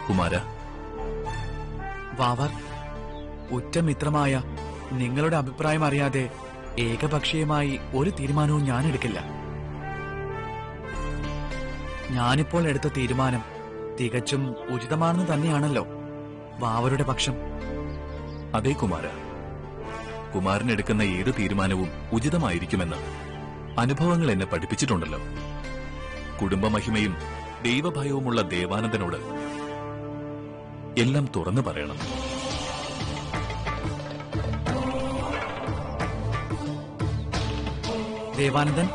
കുമാര വാവർ ഉറ്റമിത്രമായ നിങ്ങളുടെ അഭിപ്രായം അറിയാതെ ഏകപക്ഷീയമായി ഒരു തീരുമാനവും ഞാൻ എടുക്കില്ല ഞാനിപ്പോൾ എടുത്ത തീരുമാനം തികച്ചും ഉചിതമാണെന്ന് തന്നെയാണല്ലോ വാവരുടെ പക്ഷം അതേ കുമാര കുമാരൻ എടുക്കുന്ന ഏത് തീരുമാനവും ഉചിതമായിരിക്കുമെന്ന് അനുഭവങ്ങൾ എന്നെ പഠിപ്പിച്ചിട്ടുണ്ടല്ലോ കുടുംബമഹിമയും ദൈവഭയവുമുള്ള ദേവാനന്ദനോട് എല്ലാം തുറന്നു പറയണം ദേവാനന്ദൻ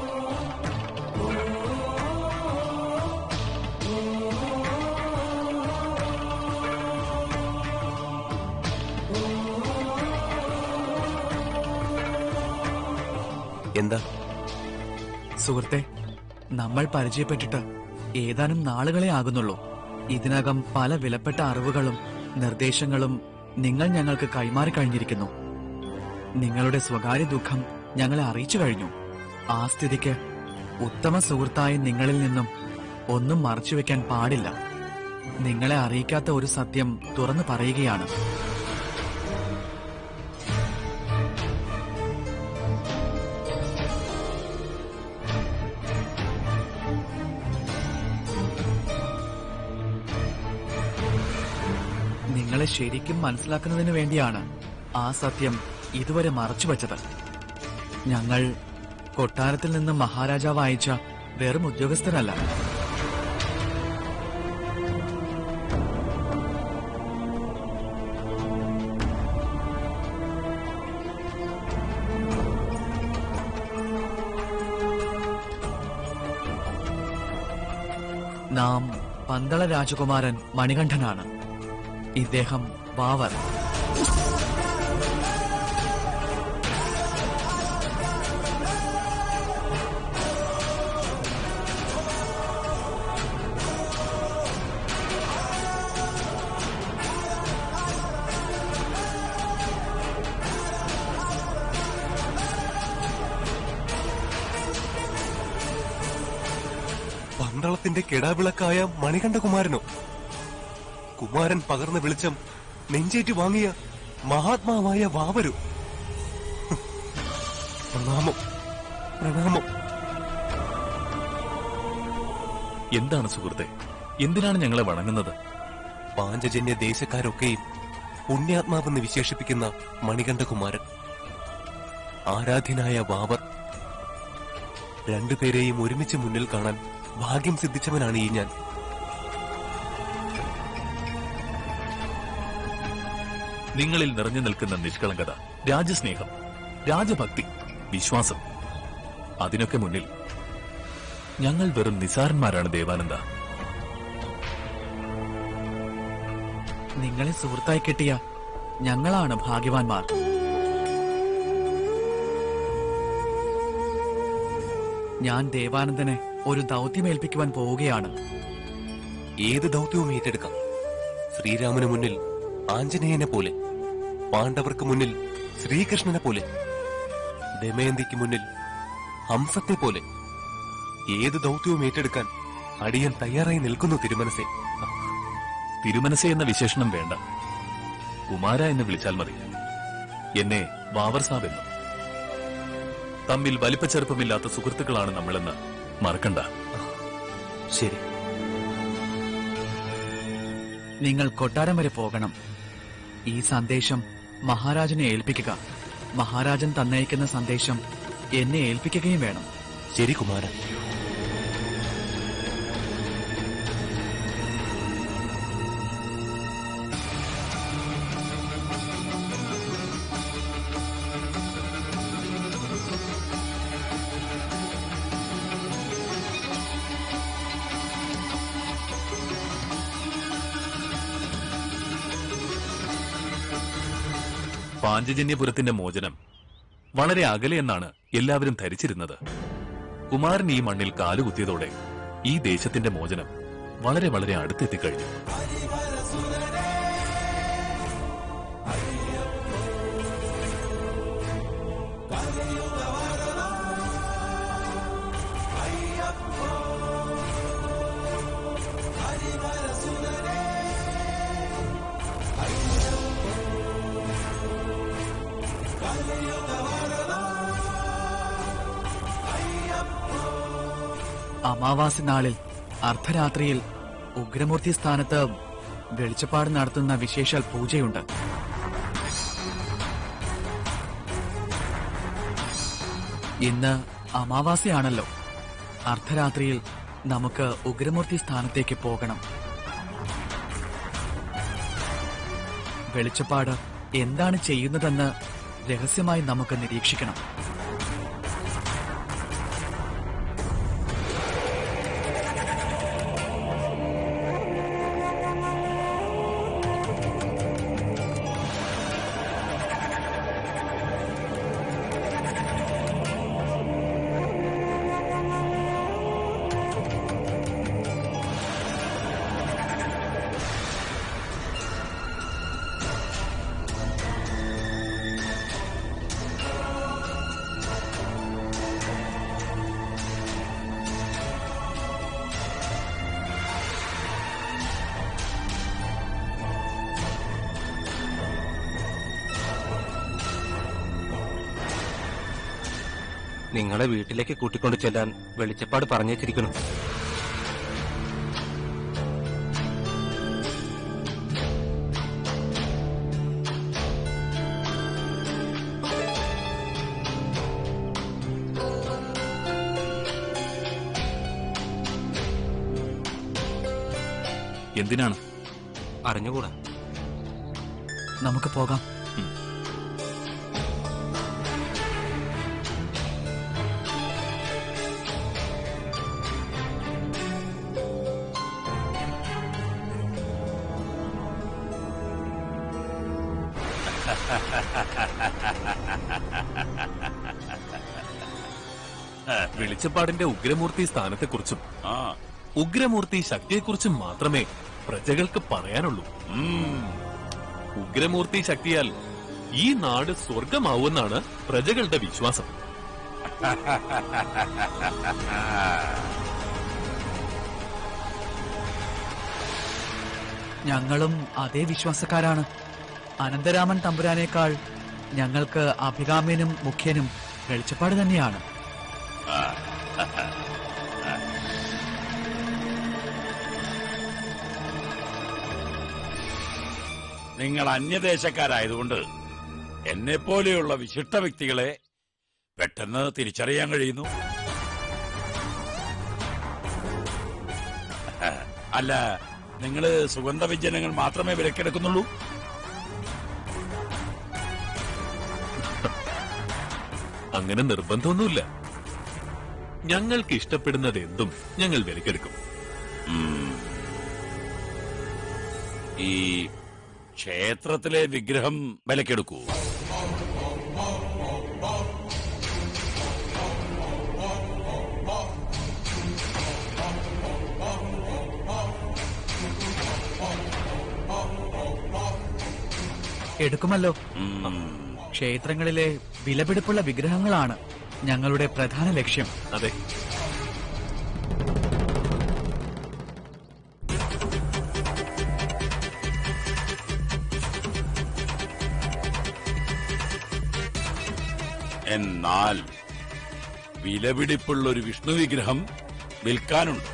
എന്താ സുഹൃത്തെ നമ്മൾ പരിചയപ്പെട്ടിട്ട് ഏതാനും നാളുകളെ ആകുന്നുള്ളൂ ഇതിനകം പല വിലപ്പെട്ട അറിവുകളും നിർദ്ദേശങ്ങളും നിങ്ങൾ ഞങ്ങൾക്ക് കൈമാറി കഴിഞ്ഞിരിക്കുന്നു നിങ്ങളുടെ സ്വകാര്യ ദുഃഖം ഞങ്ങളെ അറിയിച്ചു കഴിഞ്ഞു ആ സ്ഥിതിക്ക് ഉത്തമ സുഹൃത്തായ നിങ്ങളിൽ നിന്നും ഒന്നും മറച്ചുവെക്കാൻ പാടില്ല നിങ്ങളെ അറിയിക്കാത്ത ഒരു സത്യം തുറന്നു പറയുകയാണ് നിങ്ങളെ ശരിക്കും മനസ്സിലാക്കുന്നതിന് വേണ്ടിയാണ് ആ സത്യം ഇതുവരെ മറച്ചുവച്ചത് ഞങ്ങൾ കൊട്ടാരത്തിൽ നിന്ന് മഹാരാജാവ് അയച്ച വെറും ഉദ്യോഗസ്ഥരല്ല നാം പന്തള രാജകുമാരൻ മണികണ്ഠനാണ് ഇദ്ദേഹം വാവർ പന്തളത്തിന്റെ കെടാവിളക്കായ മണികണ്ഠകുമാരനോ കുമാരൻ പകർന്ന വെളിച്ചം നെഞ്ചേറ്റ് വാങ്ങിയ മഹാത്മാവായ വാവരു ഹ്. പ്രണാമം പ്രണാമം എന്താണ് സുഹൃത്തെ എന്തിനാണ് ഞങ്ങളെ വണങ്ങുന്നത് പാഞ്ചജന്യ ദേശക്കാരൊക്കെയും പുണ്യാത്മാവെന്ന് വിശേഷിപ്പിക്കുന്ന മണികണ്ഠകുമാരൻ ആരാധ്യനായ വാവർ രണ്ടുപേരെയും ഒരുമിച്ച് മുന്നിൽ കാണാൻ ഭാഗ്യം സിദ്ധിച്ചവനാണ് ഈ ഞാൻ നിങ്ങളിൽ നിറഞ്ഞു നിൽക്കുന്ന നിഷ്കളങ്കത രാജസ്നേഹം രാജഭക്തി വിശ്വാസം അതിനൊക്കെ മുന്നിൽ ഞങ്ങൾ വെറും നിസാരന്മാരാണ് ദേവാനന്ദ നിങ്ങളെ സുഹൃത്തായി കിട്ടിയ ഞങ്ങളാണ് ഭാഗ്യവാന്മാർ ഞാൻ ദേവാനന്ദനെ ഒരു ദൗത്യമേൽപ്പിക്കുവാൻ പോവുകയാണ് ഏത് ദൗത്യവും ഏറ്റെടുക്കാം ശ്രീരാമന് മുന്നിൽ ആഞ്ജനേയനെ പോലെ പാണ്ഡവർക്ക് മുന്നിൽ ശ്രീകൃഷ്ണനെ പോലെ ദമയന്തിക്ക് മുന്നിൽ ഹംസത്തെ പോലെ ഏത് ദൗത്യവും ഏറ്റെടുക്കാൻ അടിയൻ തയ്യാറായി നിൽക്കുന്നു തിരുമനസെ തിരുമനസെ എന്ന വിശേഷണം വേണ്ട കുമാര എന്ന് വിളിച്ചാൽ മതി എന്നെ വാവർ സാബ് എന്നും തമ്മിൽ വലിപ്പച്ചെറുപ്പമില്ലാത്ത സുഹൃത്തുക്കളാണ് നമ്മളെന്ന് മറക്കണ്ട ശരി നിങ്ങൾ കൊട്ടാരം വരെ പോകണം ഈ സന്ദേശം മഹാരാജനെ ഏൽപ്പിക്കുക മഹാരാജൻ തന്നയക്കുന്ന സന്ദേശം എന്നെ ഏൽപ്പിക്കുകയും വേണം ശരി കുമാരൻ പാഞ്ചജന്യപുരത്തിന്റെ മോചനം വളരെ അകലെ എന്നാണ് എല്ലാവരും ധരിച്ചിരുന്നത് കുമാരൻ ഈ മണ്ണിൽ കാലുകുത്തിയതോടെ ഈ ദേശത്തിന്റെ മോചനം വളരെ വളരെ അടുത്തെത്തിക്കഴിഞ്ഞു അമാവാസി നാളിൽ അർദ്ധരാത്രിയിൽ ഉഗ്രമൂർത്തി സ്ഥാനത്ത് വെളിച്ചപ്പാട് നടത്തുന്ന വിശേഷാൽ പൂജയുണ്ട് ഇന്ന് അമാവാസിയാണല്ലോ അർദ്ധരാത്രിയിൽ നമുക്ക് ഉഗ്രമൂർത്തി സ്ഥാനത്തേക്ക് പോകണം വെളിച്ചപ്പാട് എന്താണ് ചെയ്യുന്നതെന്ന് രഹസ്യമായി നമുക്ക് നിരീക്ഷിക്കണം നിങ്ങളെ വീട്ടിലേക്ക് കൂട്ടിക്കൊണ്ടു ചെല്ലാൻ വെളിച്ചപ്പാട് പറഞ്ഞേച്ചിരിക്കുന്നു എന്തിനാണ് അറിഞ്ഞുകൂടാ നമുക്ക് പോകാം വെളിച്ചപ്പാടിന്റെ ഉഗ്രമൂർത്തി സ്ഥാനത്തെക്കുറിച്ചും ആ ഉഗ്രമൂർത്തി ശക്തിയെക്കുറിച്ചും മാത്രമേ പ്രജകൾക്ക് പറയാനുള്ളൂ ഉം. ഉഗ്രമൂർത്തി ശക്തിയാൽ ഈ നാട് സ്വർഗമാവുമെന്നാണ് പ്രജകളുടെ വിശ്വാസം ഞങ്ങളും അതേ വിശ്വാസക്കാരാണ് അനന്തരാമൻ തമ്പുരാനേക്കാൾ ഞങ്ങൾക്ക് അഭികാമ്യനും മുഖ്യനും വെളിച്ചപ്പാട് തന്നെയാണ് നിങ്ങൾ അന്യദേശക്കാരായതുകൊണ്ട് എന്നെ പോലെയുള്ള വിശിഷ്ട വ്യക്തികളെ പെട്ടെന്ന് തിരിച്ചറിയാൻ കഴിയുന്നു അല്ല നിങ്ങള് സുഗന്ധവ്യഞ്ജനങ്ങൾ മാത്രമേ വിലക്കെടുക്കുന്നുള്ളൂ അങ്ങനെ നിർബന്ധമൊന്നുമില്ല ഞങ്ങൾക്ക് ഇഷ്ടപ്പെടുന്നത് എന്തും ഞങ്ങൾ വിലക്കെടുക്കും ഉം. ഈ ക്ഷേത്രത്തിലെ വിഗ്രഹം വിലക്കെടുക്കൂ എടുക്കുമല്ലോ ഉം. ക്ഷേത്രങ്ങളിലെ വിലപിടിപ്പുള്ള വിഗ്രഹങ്ങളാണ് ഞങ്ങളുടെ പ്രധാന ലക്ഷ്യം അതെ എന്നാൽ വിലപിടിപ്പുള്ള ഒരു വിഷ്ണു വിഗ്രഹം വിൽക്കാനുണ്ട്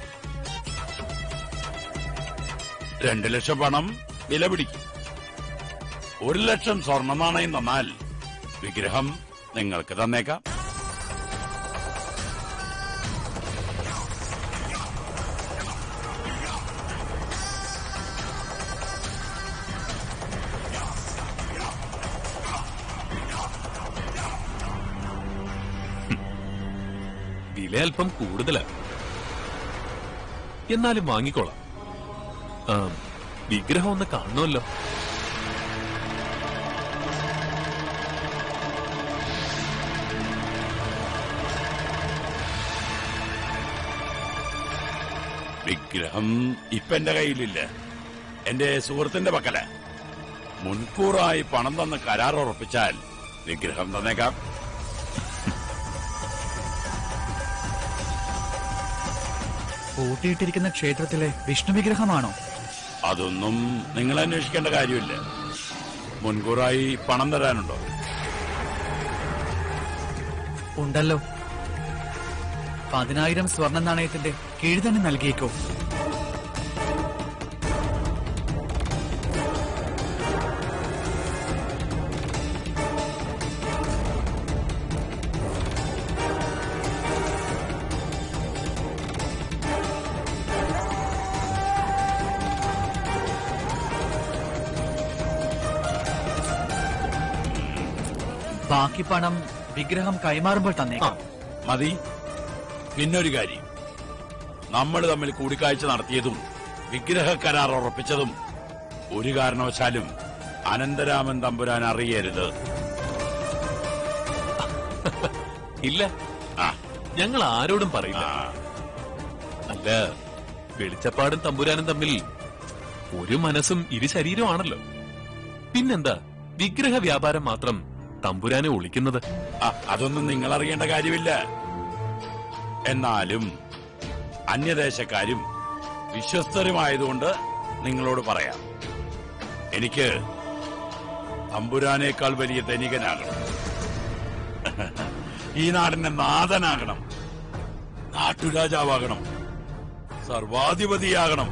രണ്ടു ലക്ഷം പണം വില പിടിക്കും ഒരു ലക്ഷം സ്വർണ്ണ നാണയം തന്നാൽ വിഗ്രഹം നിങ്ങൾക്ക് തന്നേക്കാം വില അല്പം കൂടുതലാ എന്നാലും വാങ്ങിക്കോളാം ആ, വിഗ്രഹം ഒന്ന് കാണണമല്ലോ വിഗ്രഹം ഇപ്പൊ എന്റെ കയ്യിലില്ല എന്റെ സുഹൃത്തിന്റെ പക്കല മുൻകൂറായി പണം തന്ന് കരാർ ഉറപ്പിച്ചാൽ വിഗ്രഹം തന്നേക്കാം പൂട്ടിയിട്ടിരിക്കുന്ന ക്ഷേത്രത്തിലെ വിഷ്ണു വിഗ്രഹമാണോ അതൊന്നും നിങ്ങൾ അന്വേഷിക്കേണ്ട കാര്യമില്ല മുൻകൂറായി പണം തരാനുണ്ടോ ഉണ്ടല്ലോ പതിനായിരം സ്വർണ്ണ നാണയത്തിന്റെ കിഴി തന്നെ നൽകിയേക്കോ ബാക്കി പണം വിഗ്രഹം കൈമാറുമ്പോൾ തന്നേക്കാം മതി പിന്നൊരു കാര്യം നമ്മൾ തമ്മിൽ കൂടിക്കാഴ്ച നടത്തിയതും വിഗ്രഹ കരാർ ഉറപ്പിച്ചതും ഒരു കാരണവശാലും അനന്തരാമൻ തമ്പുരാൻ അറിയരുത് ഇല്ല ആ ഞങ്ങൾ ആരോടും പറയില്ല ആ അല്ല വെളിച്ചപ്പാടും തമ്പുരാനും തമ്മിൽ ഒരു മനസ്സും ഇരു ശരീരമാണല്ലോ പിന്നെന്താ വിഗ്രഹ വ്യാപാരം മാത്രം തമ്പുരാനെ ഒളിക്കുന്നത് ആ, അതൊന്നും നിങ്ങൾ അറിയേണ്ട കാര്യമില്ല എന്നാലും അന്യദേശക്കാരും വിശ്വസ്തരുമായതുകൊണ്ട് നിങ്ങളോട് പറയാം എനിക്ക് തമ്പുരാനേക്കാൾ വലിയ ധനികനാകണം ഈ നാടിന്റെ നാഥനാകണം നാട്ടുരാജാവാകണം സർവാധിപതിയാകണം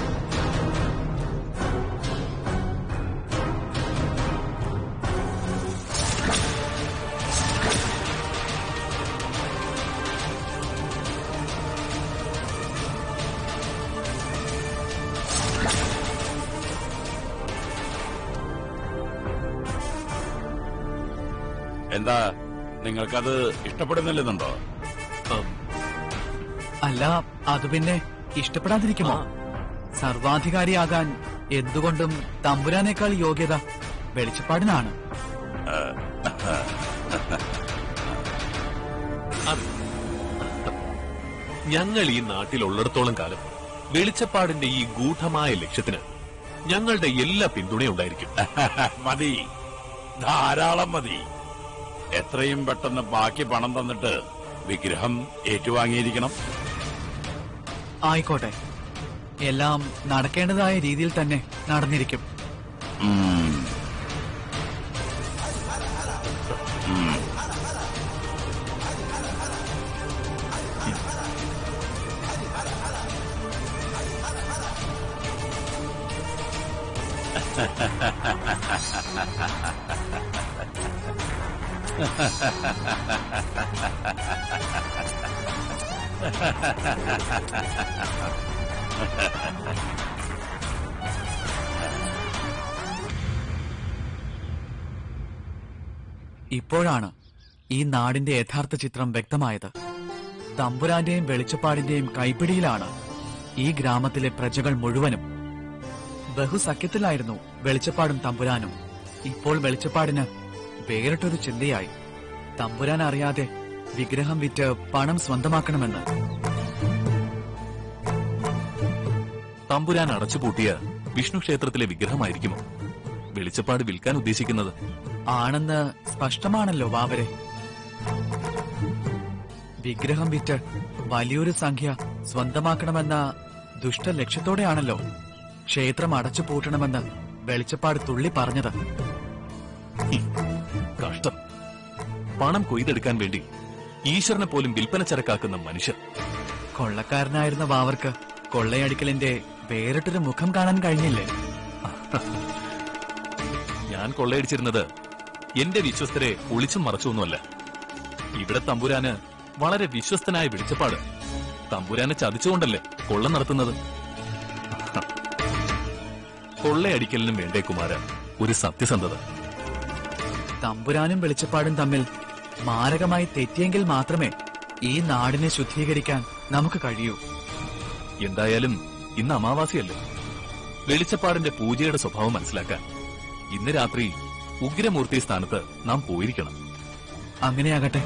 എന്താ നിങ്ങൾക്കത് ഇഷ്ടപ്പെടുന്നില്ലെന്നുണ്ടോ ഉം, അല്ല അത് പിന്നെ ഇഷ്ടപ്പെടാതിരിക്കുമോ സർവാധികാരിയാകാൻ എന്തുകൊണ്ടും തമ്പുരാനേക്കാൾ യോഗ്യത വെളിച്ചപ്പാടിനാണ് അത് ഞങ്ങൾ ഈ നാട്ടിലുള്ളിടത്തോളം കാലം വെളിച്ചപ്പാടിന്റെ ഈ ഗൂഢമായ ലക്ഷ്യത്തിന് ഞങ്ങളുടെ എല്ലാ പിന്തുണയും ഉണ്ടായിരിക്കും മതി ധാരാളം മതി എത്രയും പെട്ടെന്ന് ബാക്കി പണം തന്നിട്ട് വിഗ്രഹം ഏറ്റുവാങ്ങിയിരിക്കണം ആയിക്കോട്ടെ എല്ലാം നടക്കേണ്ടതായ രീതിയിൽ തന്നെ നടന്നിരിക്കും ഉം. ഉം. ഇപ്പോഴാണ് ഈ നാടിന്റെ യഥാർത്ഥ ചിത്രം വ്യക്തമായത് തമ്പുരാന്റെയും വെളിച്ചപ്പാടിന്റെയും കൈപ്പിടിയിലാണ് ഈ ഗ്രാമത്തിലെ പ്രജകൾ മുഴുവനും ബഹുസഖ്യത്തിലായിരുന്നു വെളിച്ചപ്പാടും തമ്പുരാനും ഇപ്പോൾ വെളിച്ചപ്പാടിന് വേറിട്ടൊരു ചിന്തയായി തമ്പുരാൻ അറിയാതെ വിഗ്രഹം വിറ്റ് പണം സ്വന്തമാക്കണമെന്ന് തമ്പുരാൻ അടച്ചുപൂട്ടിയ വിഷ്ണു ക്ഷേത്രത്തിലെ വിഗ്രഹമായിരിക്കുമോ വെളിച്ചപ്പാട് വിൽക്കാൻ ഉദ്ദേശിക്കുന്നത് ആണെന്ന് സ്പഷ്ടമാണല്ലോ വാവരെ വിഗ്രഹം വിറ്റ് വലിയൊരു സംഖ്യ സ്വന്തമാക്കണമെന്ന ദുഷ്ടലക്ഷ്യത്തോടെയാണല്ലോ ക്ഷേത്രം അടച്ചു പൂട്ടണമെന്ന് വെളിച്ചപ്പാട് തുള്ളി പറഞ്ഞത് കഷ്ടം പണം കൊയ്തെടുക്കാൻ വേണ്ടി ഈശ്വരനെ പോലും വിൽപ്പന ചരക്കാക്കുന്ന മനുഷ്യർ കൊള്ളക്കാരനായിരുന്ന വാവർക്ക് കൊള്ളയടിക്കലിന്റെ വേറിട്ടൊരു മുഖം കാണാൻ കഴിഞ്ഞില്ലേ ഞാൻ കൊള്ളയടിച്ചിരുന്നത് എന്റെ വിശ്വസ്തരെ ഒളിച്ചും മറച്ചൊന്നുമല്ല ഇവിടെ തമ്പുരാന് വളരെ വിശ്വസ്തനായ വെളിച്ചപ്പാട് തമ്പുരാനെ ചതിച്ചുകൊണ്ടല്ലേ കൊള്ള നടത്തുന്നത് കൊള്ളയടിക്കലിനും വേണ്ടേ കുമാര ഒരു സത്യസന്ധത തമ്പുരാനും വെളിച്ചപ്പാടും തമ്മിൽ മാരകമായി തെറ്റിയെങ്കിൽ മാത്രമേ ഈ നാടിനെ ശുദ്ധീകരിക്കാൻ നമുക്ക് കഴിയൂ എന്തായാലും ഇന്ന് അമാവാസിയല്ലേ വെളിച്ചപ്പാടിന്റെ പൂജയുടെ സ്വഭാവം മനസ്സിലാക്കാൻ ഇന്ന് രാത്രി ഉഗ്രമൂർത്തി സ്ഥാനത്ത് നാം പോയിരിക്കണം അങ്ങനെയാകട്ടെ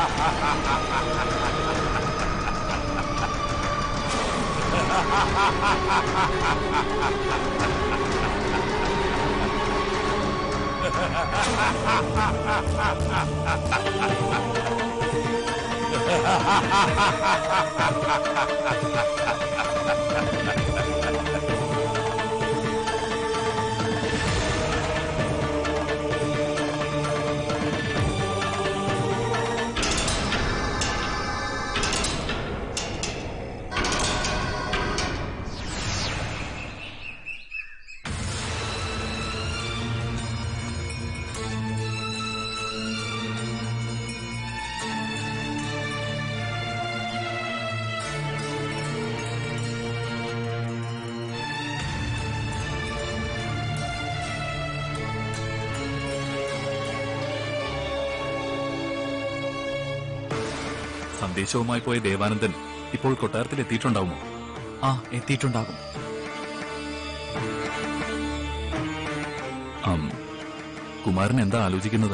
സന്ദേശവുമായി പോയ ദേവാനന്ദൻ ഇപ്പോൾ കൊട്ടാരത്തിൽ എത്തിയിട്ടുണ്ടാവുമോ ആ എത്തിയിട്ടുണ്ടാകും ആം, കുമാരൻ എന്താ ആലോചിക്കുന്നത്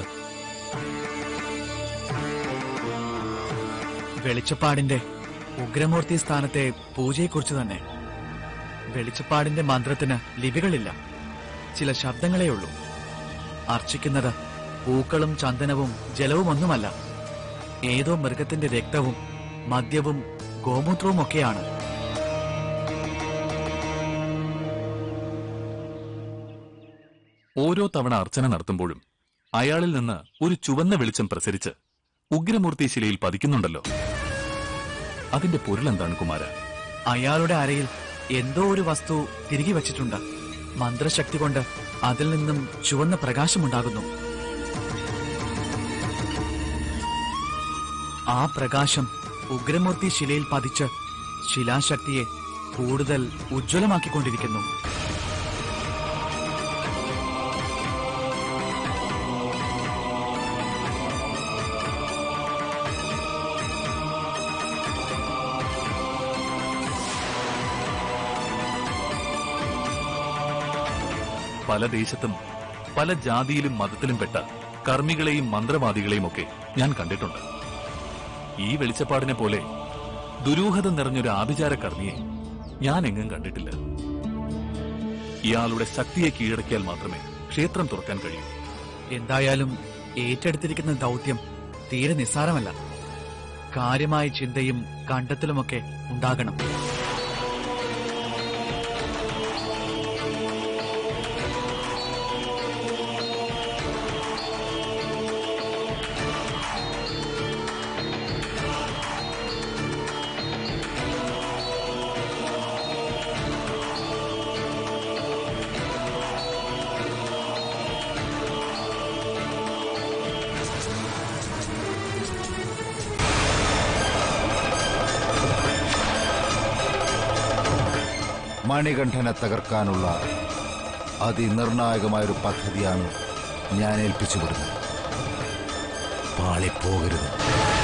വെളിച്ചപ്പാടിന്റെ ഉഗ്രമൂർത്തി സ്ഥാനത്തെ പൂജയെക്കുറിച്ച് തന്നെ വെളിച്ചപ്പാടിന്റെ മന്ത്രത്തിന് ലിപികളില്ല ചില ശബ്ദങ്ങളേ ഉള്ളൂ അർച്ചിക്കുന്നത് പൂക്കളും ചന്ദനവും ജലവും ഒന്നുമല്ല ഏതോ മൃഗത്തിന്റെ രക്തവും മദ്യവും ഗോമൂത്രവും ഒക്കെയാണ് ഓരോ തവണ അർച്ചന നടത്തുമ്പോഴും അയാളിൽ നിന്ന് ഒരു ചുവന്ന വെളിച്ചം പ്രസരിച്ച് ഉഗ്രമൂർത്തി ശിലയിൽ പതിക്കുന്നുണ്ടല്ലോ അതിന്റെ പൊരുളെന്താണ് കുമാര അയാളുടെ അരയിൽ എന്തോ ഒരു വസ്തു തിരികെ വച്ചിട്ടുണ്ട് മന്ത്രശക്തി കൊണ്ട് അതിൽ നിന്നും ചുവന്ന പ്രകാശമുണ്ടാകുന്നു ആ പ്രകാശം ഉഗ്രമൂർത്തി ശിലയിൽ പതിച്ച് ശിലാശക്തിയെ കൂടുതൽ ഉജ്ജ്വലമാക്കിക്കൊണ്ടിരിക്കുന്നു പല ദേശത്തും പല ജാതിയിലും മതത്തിലും പെട്ട കർമ്മികളെയും മന്ത്രവാദികളെയും ഒക്കെ ഞാൻ കണ്ടിട്ടുണ്ട് ഈ വെളിച്ചപ്പാടിനെ പോലെ ദുരൂഹത നിറഞ്ഞൊരു ആഭിചാര കർമ്മിയെ ഞാൻ എങ്ങും കണ്ടിട്ടില്ല ഇയാളുടെ ശക്തിയെ കീഴടക്കിയാൽ മാത്രമേ ക്ഷേത്രം തുറക്കാൻ കഴിയൂ എന്തായാലും ഏറ്റെടുത്തിരിക്കുന്ന ദൗത്യം തീരെ നിസ്സാരമല്ല കാര്യമായ ചിന്തയും കണ്ടെത്തലുമൊക്കെ ഉണ്ടാകണം മണികണ്ഠനെ തകർക്കാനുള്ള അതിനിർണായകമായൊരു പദ്ധതിയാണ് ഞാൻ ഏൽപ്പിച്ചുവിടുന്നത് പാളിപ്പോകരുത്